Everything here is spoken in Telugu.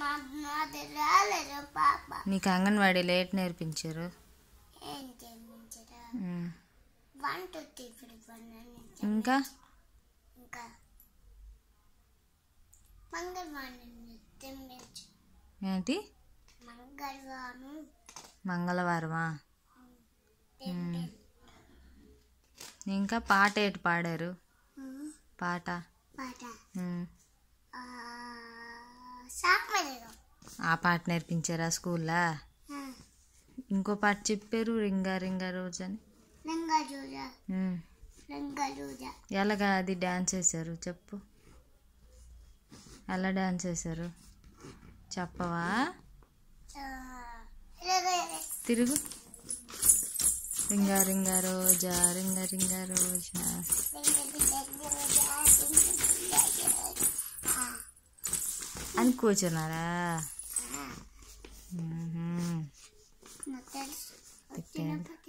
మా నాది రాలేదు పాప నీకు అంగన్వాడీ లేట్ నేర్పించారు ఏం చేయించరా ఉమ్. One two three four one ఇంకా ఇంకా మంగళవారం నృత్యం నేర్చు ఏంటి మంగళవారం మంగళవారమా టెంపుల్ ఇంకా పాట ఏటి పాడారు పాట పాట ఉమ్. సాకమలేదు ఆ పాట నేర్పించారా స్కూల్లో ఇంకో పాట చెప్పారు రింగా రింగా రోజు అని రంగా చూడ ఉమ్. రంగా చూడ ఎలాగా అది డ్యాన్స్ వేశారు చెప్పు ఎలా డ్యాన్స్ వేశారు చెప్పవా తిరుగు రింగా రింగా రోజా రింగా రింగా రోజా అని కూర్చున్నారా మ్మ్హ్మ్. నాకు తెలుసు తిట్టాడు.